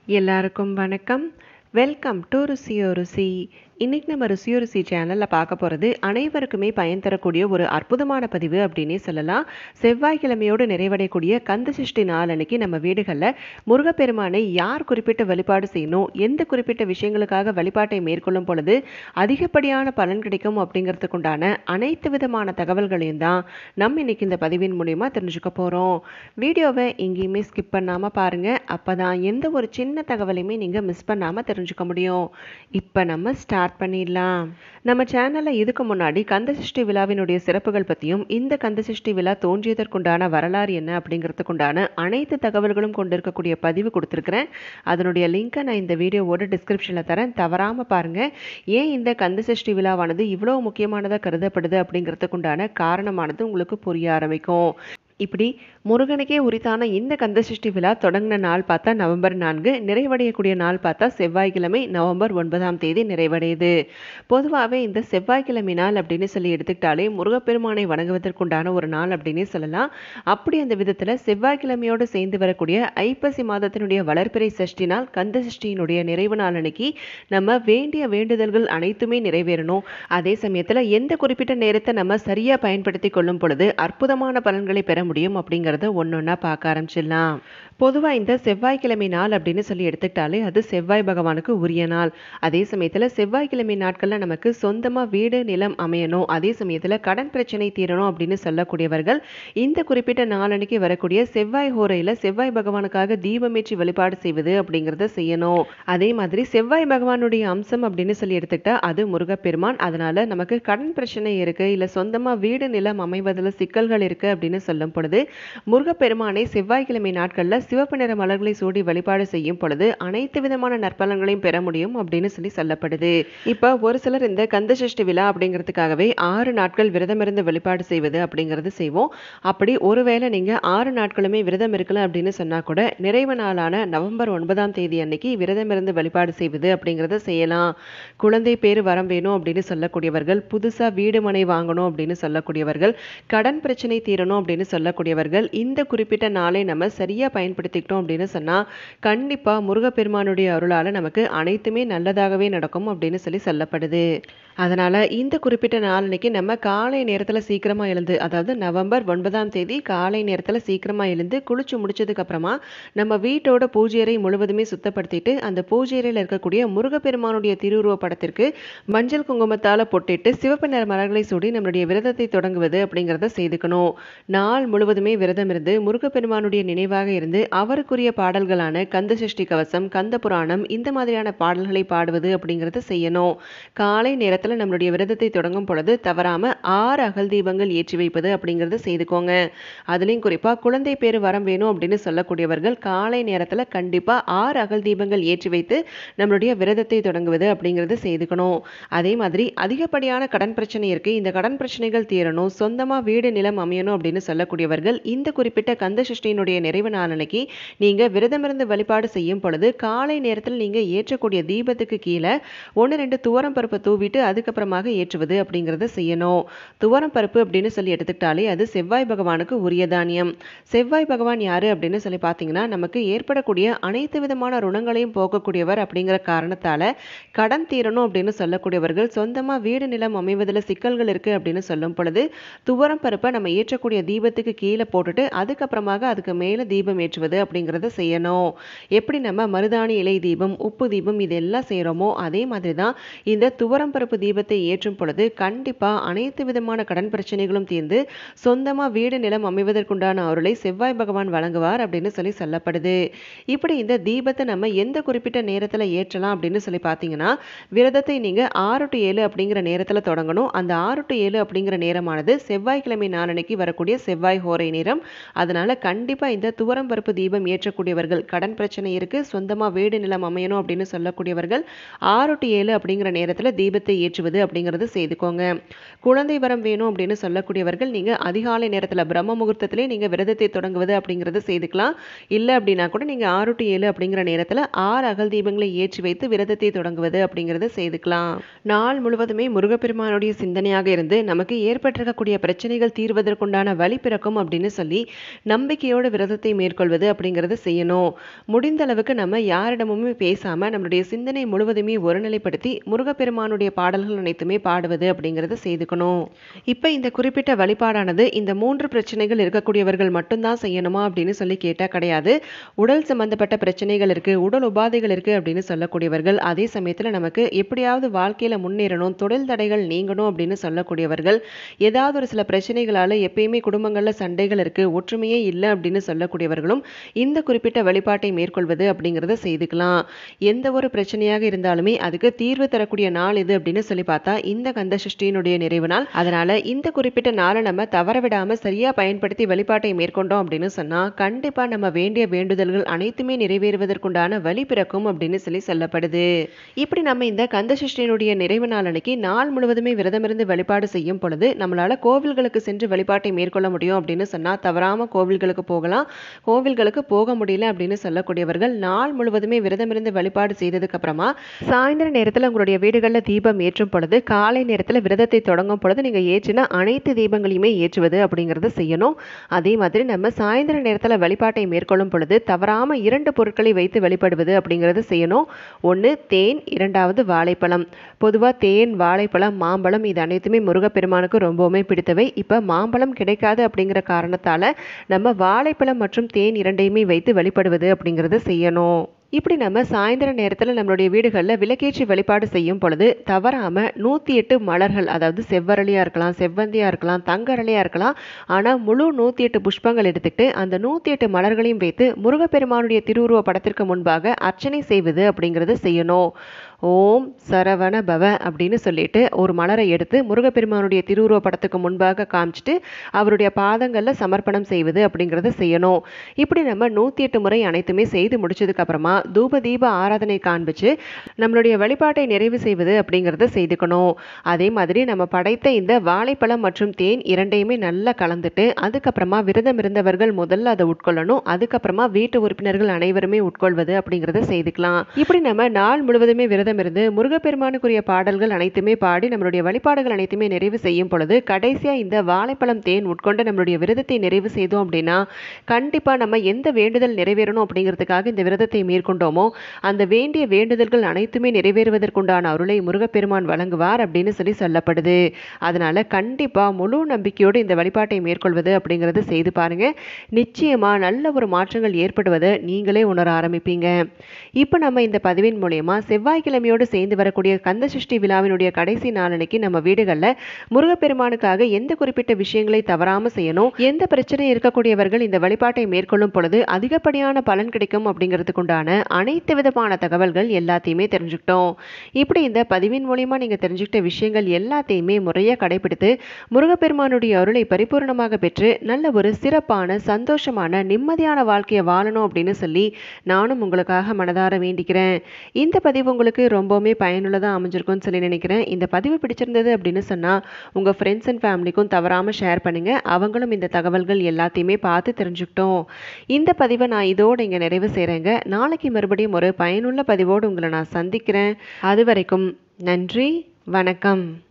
எல்லாருக்கும் வணக்கம் welcome to ருசியோ ருசி இன்னைக்கு நம்ம ருசியோ ருசி சேனலில் பார்க்க போகிறது அனைவருக்குமே பயன் தரக்கூடிய ஒரு அற்புதமான பதிவு அப்படின்னே சொல்லலாம் செவ்வாய்க்கிழமையோடு நிறைவடையக்கூடிய கந்த சஷ்டி நாள் அன்னைக்கு நம்ம வீடுகளில் முருகப்பெருமானை யார் குறிப்பிட்ட வழிபாடு செய்யணும் எந்த குறிப்பிட்ட விஷயங்களுக்காக வழிபாட்டை மேற்கொள்ளும் பொழுது அதிகப்படியான பலன் கிடைக்கும் அப்படிங்கிறதுக்குண்டான அனைத்து விதமான தகவல்களையும் தான் நம்ம இன்னைக்கு இந்த பதிவின் மூலியமாக தெரிஞ்சுக்க போகிறோம் வீடியோவை எங்கேயுமே ஸ்கிப் பண்ணாமல் பாருங்கள் அப்போ தான் எந்த ஒரு சின்ன தகவலையுமே நீங்கள் மிஸ் பண்ணாமல் தெரிஞ்சுக்க முடியும் இப்போ நம்ம ஸ்டார்ட் பண்ணிடலாம் நம்ம சேனலில் இதுக்கு முன்னாடி கந்தசஷ்டி விழாவினுடைய சிறப்புகள் பற்றியும் இந்த கந்தசஷ்டி விழா தோன்றியதற்குண்டான வரலாறு என்ன அப்படிங்கிறதுக்குண்டான அனைத்து தகவல்களும் கொண்டிருக்கக்கூடிய பதிவு கொடுத்துருக்குறேன் அதனுடைய லிங்க்கை நான் இந்த வீடியோவோட டிஸ்கிரிப்ஷனில் தரேன் தவறாமல் பாருங்கள் ஏன் இந்த கந்தசஷ்டி விழாவானது இவ்வளோ முக்கியமானதாக கருதப்படுது அப்படிங்கிறதுக்குண்டான காரணமானது உங்களுக்கு புரிய ஆரம்பிக்கும் இப்படி முருகனுக்கே உரித்தான இந்த கந்தசஷ்டி விழா தொடங்கின நாள் பார்த்தா நவம்பர் நான்கு நிறைவடையக்கூடிய நாள் பார்த்தா செவ்வாய்க்கிழமை நவம்பர் ஒன்பதாம் தேதி நிறைவடையுது பொதுவாகவே இந்த செவ்வாய்க்கிழமை நாள் அப்படின்னு சொல்லி எடுத்துக்கிட்டாலே முருகப்பெருமானை வணங்குவதற்குண்டான ஒரு நாள் அப்படின்னே சொல்லலாம் அப்படி அந்த விதத்தில் செவ்வாய்க்கிழமையோடு சேர்ந்து வரக்கூடிய ஐப்பசி மாதத்தினுடைய வளர்பிறை சஷ்டி நாள் கந்த சஷ்டியினுடைய நிறைவு நாள் அன்னைக்கு நம்ம வேண்டிய வேண்டுதல்கள் அனைத்துமே நிறைவேறணும் அதே சமயத்தில் எந்த குறிப்பிட்ட நேரத்தை நம்ம சரியாக பயன்படுத்தி கொள்ளும் பொழுது அற்புதமான பலன்களை பெற முடியும் அப்படிங்கிறத ஒன்றொன்னா பார்க்க ஆரம்பிச்சிடலாம் பொதுவாக இந்த செவ்வாய்க்கிழமை நாள் அப்படின்னு சொல்லி எடுத்துக்கிட்டாலே அது செவ்வாய் பகவானுக்கு உரிய நாள் அதே சமயத்தில் செவ்வாய்க்கிழமை நாட்களில் நமக்கு சொந்தமாக வீடு நிலம் அமையணும் அதே சமயத்தில் கடன் பிரச்சனை தீரணும் அப்படின்னு சொல்லக்கூடியவர்கள் இந்த குறிப்பிட்ட நாளன்னைக்கு வரக்கூடிய செவ்வாய் ஹோரையில் செவ்வாய் பகவானுக்காக தீபமேற்றி வழிபாடு செய்வது அப்படிங்கிறத செய்யணும் அதே மாதிரி செவ்வாய் பகவானுடைய அம்சம் அப்படின்னு சொல்லி எடுத்துக்கிட்டா அது முருகப்பெருமான் அதனால நமக்கு கடன் பிரச்சனை இருக்கு இல்லை சொந்தமாக வீடு நிலம் அமைவதில் சிக்கல்கள் இருக்கு அப்படின்னு சொல்லும் பொழுது முருகப்பெருமானை செவ்வாய்க்கிழமை நாட்களில் சிவப்பு நிற மலர்களை சூடி வழிபாடு செய்யும் பொழுது அனைத்து விதமான நற்பலன்களையும் பெற முடியும் அப்படின்னு சொல்லி சொல்லப்படுது இப்போ ஒரு சிலர் இந்த கந்தசஷ்டி விழா அப்படிங்கிறதுக்காகவே ஆறு நாட்கள் விரதம் இருந்து வழிபாடு செய்வது அப்படிங்கிறது செய்வோம் அப்படி ஒருவேளை நீங்கள் ஆறு நாட்களுமே விரதம் இருக்கலாம் அப்படின்னு சொன்னால் கூட நிறைவு நாளான நவம்பர் ஒன்பதாம் தேதி அன்னைக்கு விரதம் இருந்து வழிபாடு செய்வது அப்படிங்கிறத செய்யலாம் குழந்தை பேர் வரம் வேணும் அப்படின்னு சொல்லக்கூடியவர்கள் புதுசாக வீடு மனை வாங்கணும் அப்படின்னு சொல்லக்கூடியவர்கள் கடன் பிரச்சனை தீரணும் அப்படின்னு சொல்லக்கூடியவர்கள் இந்த குறிப்பிட்ட நாளை நம்ம சரியாக பயன்படுத்திக்கிட்டோம் அப்படின்னு சொன்னால் கண்டிப்பாக முருகப்பெருமானுடைய அருளால் நமக்கு அனைத்துமே நல்லதாகவே நடக்கும் அப்படின்னு சொல்லி சொல்லப்படுது அதனால் இந்த குறிப்பிட்ட நாளன்னைக்கு நம்ம காலை நேரத்தில் சீக்கிரமாக எழுந்து அதாவது நவம்பர் ஒன்பதாம் தேதி காலை நேரத்தில் சீக்கிரமாக எழுந்து குளிச்சு முடிச்சதுக்கப்புறமா நம்ம வீட்டோட பூஜையறை முழுவதுமே சுத்தப்படுத்திட்டு அந்த பூஜையறையில் இருக்கக்கூடிய முருகப்பெருமானுடைய திருவுருவ படத்திற்கு மஞ்சள் குங்குமத்தால் பொட்டிட்டு சிவப்பு நிற மலர்களை சூடி நம்மளுடைய விரதத்தை தொடங்குவது அப்படிங்கிறத செய்துக்கணும் நாள் முழுவதுமே விரதம் இருந்து முருகப்பெருமானுடைய நினைவாக இருந்து அவருக்குரிய பாடல்களான கந்த சஷ்டி கவசம் கந்த புராணம் இந்த மாதிரியான பாடல்களை பாடுவது அப்படிங்கிறத செய்யணும் காலை நேரத்தில் நம்மளுடைய விரதத்தை தொடங்கும் பொழுது தவறாம ஆறு அகல் தீபங்கள் ஏற்றி வைப்பது அப்படிங்கிறத செய்துக்கோங்க அதுலேயும் குறிப்பாக குழந்தை பேர் வரம் வேணும் அப்படின்னு சொல்லக்கூடியவர்கள் காலை நேரத்தில் கண்டிப்பாக ஆறு அகல் தீபங்கள் ஏற்றி வைத்து நம்மளுடைய விரதத்தை தொடங்குவது அப்படிங்கிறத செய்துக்கணும் அதே மாதிரி அதிகப்படியான கடன் பிரச்சனை இருக்கு இந்த கடன் பிரச்சனைகள் தீரணும் சொந்தமாக வீடு நிலம் அமையணும் அப்படின்னு சொல்லக்கூடியவர்கள் இந்த குறிப்பிட்ட கந்த சஷ்டியினுடைய நிறைவு நாளன்னைக்கு நீங்கள் விரதமிருந்து வழிபாடு செய்யும் பொழுது காலை நேரத்தில் நீங்கள் ஏற்றக்கூடிய தீபத்துக்கு கீழே ஒன்று ரெண்டு துவரம் பருப்பை தூவிட்டு அதுக்கப்புறமாக ஏற்றுவது அப்படிங்கிறத செய்யணும் துவரம் பருப்பு அப்படின்னு சொல்லி எடுத்துக்கிட்டாலே அது செவ்வாய் பகவானுக்கு உரிய தானியம் செவ்வாய் பகவான் யாரு அப்படின்னு சொல்லி பார்த்தீங்கன்னா நமக்கு ஏற்படக்கூடிய அனைத்து விதமான ருணங்களையும் போக்கக்கூடியவர் அப்படிங்கிற காரணத்தால கடன் தீரணும் அப்படின்னு சொல்லக்கூடியவர்கள் சொந்தமாக வீடு நிலம் அமைவதில் சிக்கல்கள் இருக்கு அப்படின்னு சொல்லும் பொழுது துவரம் பருப்பை நம்ம ஏற்றக்கூடிய தீபத்துக்கு கீழே போட்டுட்டு அதுக்கப்புறமாக அதுக்கு மேலே தீபம் ஏற்றுவது அப்படிங்கிறத செய்யணும் எப்படி நம்ம மருதாணி இலை தீபம் உப்பு தீபம் இதெல்லாம் செய்கிறோமோ அதே மாதிரி தான் இந்த துவரம் பருப்பு தீபத்தை ஏற்றும் பொழுது கண்டிப்பாக அனைத்து விதமான கடன் பிரச்சனைகளும் தீர்ந்து சொந்தமாக வீடு நிலம் அமைவதற்குண்டான அருளை செவ்வாய் பகவான் வழங்குவார் அப்படின்னு சொல்லி சொல்லப்படுது இப்படி இந்த தீபத்தை நம்ம எந்த குறிப்பிட்ட நேரத்தில் ஏற்றலாம் அப்படின்னு சொல்லி பார்த்தீங்கன்னா விரதத்தை நீங்கள் ஆறு டு ஏழு அப்படிங்கிற நேரத்தில் தொடங்கணும் அந்த ஆறு டு ஏழு அப்படிங்கிற நேரமானது செவ்வாய்க்கிழமை நாளன்னைக்கு வரக்கூடிய செவ்வாய் ஹோரை நேரம் அதனால கண்டிப்பாக இந்த துவரம் பருப்பு தீபம் ஏற்றக்கூடியவர்கள் கடன் பிரச்சனை இருக்கு சொந்தமாக வீடு நிலம் அமையணும் அப்படின்னு சொல்லக்கூடியவர்கள் ஆறு டு ஏழு அப்படிங்கிற நேரத்தில் தீபத்தை ஏற்றுவது அப்படிங்கிறது செய்துக்கோங்க குழந்தை வரம் வேணும் அப்படின்னு சொல்லக்கூடியவர்கள் நீங்கள் அதிகாலை நேரத்தில் பிரம்ம முகூர்த்தத்திலே நீங்கள் விரதத்தை தொடங்குவது அப்படிங்கிறது செய்துக்கலாம் இல்லை அப்படின்னா கூட நீங்கள் ஆறு டு ஏழு அப்படிங்கிற நேரத்தில் ஆறு அகல் தீபங்களை ஏற்றி வைத்து விரதத்தை தொடங்குவது அப்படிங்கிறத செய்துக்கலாம் நாள் முழுவதுமே முருகப்பெருமானுடைய சிந்தனையாக இருந்து நமக்கு ஏற்பட்டிருக்கக்கூடிய பிரச்சனைகள் தீர்வதற்குண்டான வழி பிறக்கும் பிறக்கும் அப்படின்னு சொல்லி நம்பிக்கையோட விரதத்தை மேற்கொள்வது அப்படிங்கிறத செய்யணும் முடிந்த அளவுக்கு நம்ம யாரிடமுமே பேசாமல் நம்மளுடைய சிந்தனை முழுவதுமே ஒருநிலைப்படுத்தி முருகப்பெருமானுடைய பாடல்கள் அனைத்துமே பாடுவது அப்படிங்கிறத செய்துக்கணும் இப்போ இந்த குறிப்பிட்ட வழிபாடானது இந்த மூன்று பிரச்சனைகள் இருக்கக்கூடியவர்கள் மட்டும்தான் செய்யணுமா அப்படின்னு சொல்லி கேட்டால் கிடையாது உடல் சம்பந்தப்பட்ட பிரச்சனைகள் இருக்குது உடல் உபாதைகள் இருக்குது அப்படின்னு சொல்லக்கூடியவர்கள் அதே சமயத்தில் நமக்கு எப்படியாவது வாழ்க்கையில் முன்னேறணும் தொழில் தடைகள் நீங்கணும் அப்படின்னு சொல்லக்கூடியவர்கள் ஏதாவது ஒரு சில பிரச்சனைகளால் எப்பயுமே குடும்பங்களில் சண்டைகள் இருக்குது ஒற்றுமையே இல்லை அப்படின்னு சொல்லக்கூடியவர்களும் இந்த குறிப்பிட்ட வழிபாட்டை மேற்கொள்வது அப்படிங்கிறத செய்துக்கலாம் எந்த ஒரு பிரச்சனையாக இருந்தாலுமே அதுக்கு தீர்வு தரக்கூடிய நாள் இது அப்படின்னு சொல்லி பார்த்தா இந்த கந்த சஷ்டியினுடைய நிறைவு நாள் அதனால இந்த குறிப்பிட்ட நாளை நம்ம தவற விடாம சரியா பயன்படுத்தி வழிபாட்டை மேற்கொண்டோம் அப்படின்னு சொன்னா கண்டிப்பா நம்ம வேண்டிய வேண்டுதல்கள் அனைத்துமே நிறைவேறுவதற்குண்டான வழி பிறக்கும் அப்படின்னு சொல்லி சொல்லப்படுது இப்படி நம்ம இந்த கந்த சஷ்டியினுடைய நிறைவு நாள் அன்னைக்கு நாள் முழுவதுமே விரதமிருந்து வழிபாடு செய்யும் பொழுது நம்மளால கோவில்களுக்கு சென்று வழிபாட்டை மேற்கொள்ள முடியும் அப்படின்னு சொன்னா தவறாம கோவில்களுக்கு போகலாம் கோவில்களுக்கு போக முடியல அப்படின்னு சொல்லக்கூடியவர்கள் நாள் முழுவதுமே விரதமிருந்து வழிபாடு செய்ததுக்கு அப்புறமா சாயந்தர நேரத்தில் உங்களுடைய வீடுகளில் தீபம் ஏற்றும் பொழுது காலை நேரத்தில் விரதத்தை தொடங்கும் பொழுது நீங்கள் ஏற்றின அனைத்து தீபங்களையுமே ஏற்றுவது அப்படிங்கிறத செய்யணும் அதே மாதிரி நம்ம சாயந்தர நேரத்தில் வழிபாட்டை மேற்கொள்ளும் பொழுது தவறாமல் இரண்டு பொருட்களை வைத்து வழிபடுவது அப்படிங்கிறத செய்யணும் ஒன்று தேன் இரண்டாவது வாழைப்பழம் பொதுவாக தேன் வாழைப்பழம் மாம்பழம் இது அனைத்துமே முருகப்பெருமானுக்கு ரொம்பவுமே பிடித்தவை இப்போ மாம்பழம் கிடைக்காது அப்படிங்கிற காரணத்தால் நம்ம வாழைப்பழம் மற்றும் தேன் இரண்டையுமே வைத்து வழிபடுவது அப்படிங்கிறத செய்யணும் இப்படி நம்ம சாயந்தர நேரத்தில் நம்மளுடைய வீடுகளில் விளக்கேற்றி வழிபாடு செய்யும் பொழுது தவறாமல் நூற்றி எட்டு மலர்கள் அதாவது செவ்வரளியாக இருக்கலாம் செவ்வந்தியாக இருக்கலாம் தங்கரளியாக இருக்கலாம் ஆனால் முழு நூற்றி எட்டு புஷ்பங்கள் எடுத்துக்கிட்டு அந்த நூற்றி எட்டு மலர்களையும் வைத்து முருகப்பெருமானுடைய திருவுருவ படத்திற்கு முன்பாக அர்ச்சனை செய்வது அப்படிங்கிறத செய்யணும் ஓம் சரவண பவ அப்படின்னு சொல்லிட்டு ஒரு மலரை எடுத்து முருகப்பெருமானுடைய திருவுருவ படத்துக்கு முன்பாக காமிச்சிட்டு அவருடைய பாதங்களில் சமர்ப்பணம் செய்வது அப்படிங்கிறத செய்யணும் இப்படி நம்ம நூற்றி எட்டு முறை அனைத்துமே செய்து முடிச்சதுக்கு அப்புறமா தூப தீப ஆராதனை காண்பிச்சு நம்மளுடைய வழிபாட்டை நிறைவு செய்வது அப்படிங்கிறத செய்துக்கணும் அதே மாதிரி நம்ம படைத்த இந்த வாழைப்பழம் மற்றும் தேன் இரண்டையுமே நல்லா கலந்துட்டு அதுக்கப்புறமா விரதம் இருந்தவர்கள் முதல்ல அதை உட்கொள்ளணும் அதுக்கப்புறமா வீட்டு உறுப்பினர்கள் அனைவருமே உட்கொள்வது அப்படிங்கிறத செய்துக்கலாம் இப்படி நம்ம நாள் முழுவதுமே விரதம் இருந்து முருகப்பெருமானுக்குரிய பாடல்கள் அனைத்துமே பாடி நம்மளுடைய வழிபாடுகள் அனைத்துமே நிறைவு செய்யும் பொழுது கடைசியா இந்த வாழைப்பழம் தேன் உட்கொண்டு நம்மளுடைய விரதத்தை நிறைவு செய்தோம் அப்படின்னா கண்டிப்பா நம்ம எந்த வேண்டுதல் நிறைவேறணும் அப்படிங்கிறதுக்காக இந்த விரதத்தை மேற்கொண்டோமோ அந்த வேண்டிய வேண்டுதல்கள் அனைத்துமே நிறைவேறுவதற்குண்டான அருளை முருகப்பெருமான் வழங்குவார் அப்படின்னு சொல்லி சொல்லப்படுது அதனால கண்டிப்பா முழு நம்பிக்கையோடு இந்த வழிபாட்டை மேற்கொள்வது அப்படிங்கிறது செய்து பாருங்க நிச்சயமா நல்ல ஒரு மாற்றங்கள் ஏற்படுவதை நீங்களே உணர ஆரம்பிப்பீங்க இப்போ நம்ம இந்த பதிவின் மூலயமா செவ்வாய்க்கிழமையோடு சேர்ந்து வரக்கூடிய கந்த சஷ்டி விழாவினுடைய கடைசி நாளன்னைக்கு நம்ம வீடுகளில் முருகப்பெருமானுக்காக எந்த குறிப்பிட்ட விஷயங்களை தவறாம செய்யணும் எந்த பிரச்சனை இருக்கக்கூடியவர்கள் இந்த வழிபாட்டை மேற்கொள்ளும் பொழுது அதிகப்படியான பலன் கிடைக்கும் அப்படிங்கிறதுக்குண்டான அனைத்து விதமான தகவல்கள் எல்லாத்தையுமே தெரிஞ்சுக்கிட்டோம் இப்படி இந்த பதிவின் மூலியமா நீங்க தெரிஞ்சுக்கிட்ட விஷயங்கள் எல்லாத்தையுமே முறையாக கடைபிடித்து முருகப்பெருமானுடைய அருளை பரிபூர்ணமாக பெற்று நல்ல ஒரு சிறப்பான சந்தோஷமான நிம்மதியான வாழ்க்கையை வாழணும் அப்படின்னு சொல்லி நானும் உங்களுக்காக மனதார வேண்டிக்கிறேன் இந்த பதிவு உங்களுக்கு ரொம்பவுமே பயனுள்ளதாக அமைஞ்சிருக்கும்னு சொல்லி நினைக்கிறேன் இந்த பதிவு பிடிச்சிருந்தது அப்படின்னு சொன்னால் உங்கள் ஃப்ரெண்ட்ஸ் அண்ட் ஃபேமிலிக்கும் தவறாமல் ஷேர் பண்ணுங்கள் அவங்களும் இந்த தகவல்கள் எல்லாத்தையுமே பார்த்து தெரிஞ்சுக்கிட்டோம் இந்த பதிவை நான் இதோடு இங்கே நிறைவு செய்கிறேங்க நாளைக்கு மறுபடியும் ஒரு பயனுள்ள பதிவோடு உங்களை நான் சந்திக்கிறேன் அது வரைக்கும் நன்றி வணக்கம்